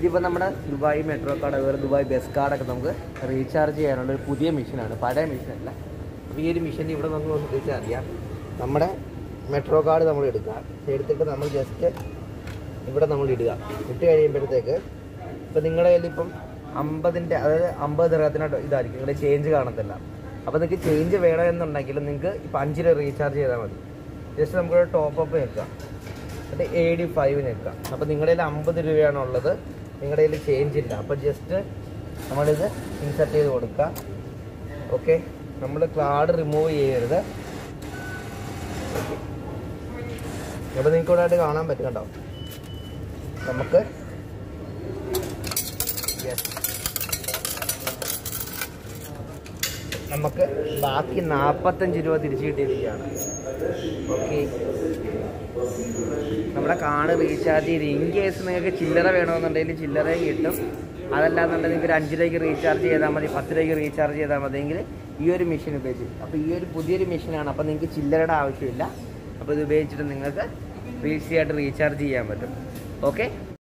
ഇതിപ്പോൾ നമ്മുടെ Dubai metro card അതുപോലെ ദുബായ് ബസ് കാർഡൊക്കെ നമുക്ക് റീചാർജ് ചെയ്യാനുള്ള ഒരു പുതിയ മെഷീനാണ് പഴയ മെഷീനല്ല അപ്പോൾ ഈ ഒരു മെഷീൻ ഇവിടെ നമുക്ക് ശ്രദ്ധിച്ചാൽ അറിയാം നമ്മുടെ മെട്രോ കാർഡ് നമ്മൾ എടുക്കുക എടുത്തിട്ട് നമ്മൾ ജസ്റ്റ് ഇവിടെ നമ്മൾ ഇടുക ഇട്ട് കഴിയുമ്പോഴത്തേക്ക് ഇപ്പം നിങ്ങളുടെ കയ്യിൽ ഇപ്പം അമ്പതിൻ്റെ അതായത് അമ്പത് ദിറത്തിനോട്ട് ഇതായിരിക്കും നിങ്ങളുടെ ചേഞ്ച് കാണത്തില്ല അപ്പോൾ നിങ്ങൾക്ക് ചേഞ്ച് വേണമെന്നുണ്ടെങ്കിൽ നിങ്ങൾക്ക് ഇപ്പം അഞ്ച് രൂപ റീചാർജ് ചെയ്താൽ മതി ജസ്റ്റ് നമുക്കൊരു ടോപ്പ് അപ്പ് വെക്കാം എന്നിട്ട് എ ഡി ഫൈവിന് വെക്കാം അപ്പോൾ നിങ്ങളുടെ കയ്യിൽ അമ്പത് രൂപയാണ് ഉള്ളത് നിങ്ങളുടെ കയ്യിൽ ചേഞ്ച് ഇല്ല അപ്പോൾ ജസ്റ്റ് നമ്മളിത് ഇൻസർട്ട് ചെയ്ത് കൊടുക്കുക ഓക്കെ നമ്മൾ കാർഡ് റിമൂവ് ചെയ്യരുത് അപ്പോൾ നിങ്ങൾക്ക് ഇവിടെ ആയിട്ട് കാണാൻ പറ്റും കേട്ടോ നമുക്ക് യെസ് നമുക്ക് ബാക്കി നാൽപ്പത്തഞ്ച് രൂപ തിരിച്ചു കിട്ടിയിരിക്കുകയാണ് ഓക്കെ നമ്മുടെ കാർഡ് റീചാർജ് ചെയ്ത് ഇൻ കേസ് നിങ്ങൾക്ക് ചില്ലറ വേണമെന്നുണ്ടെങ്കിൽ ചില്ലറയും കിട്ടും അതല്ലാന്നുണ്ടെങ്കിൽ നിങ്ങൾക്ക് ഒരു അഞ്ച് രൂപയ്ക്ക് റീചാർജ് ചെയ്താൽ മതി പത്ത് രൂപയ്ക്ക് റീചാർജ് ചെയ്താൽ മതിയെങ്കിൽ ഈ ഒരു മെഷീൻ ഉപയോഗിച്ച് അപ്പോൾ ഈ ഒരു പുതിയൊരു മെഷീനാണ് അപ്പോൾ നിങ്ങൾക്ക് ചില്ലറയുടെ ആവശ്യമില്ല അപ്പോൾ ഇത് ഉപയോഗിച്ചിട്ട് നിങ്ങൾക്ക് ഈസി ആയിട്ട് റീചാർജ് ചെയ്യാൻ പറ്റും ഓക്കെ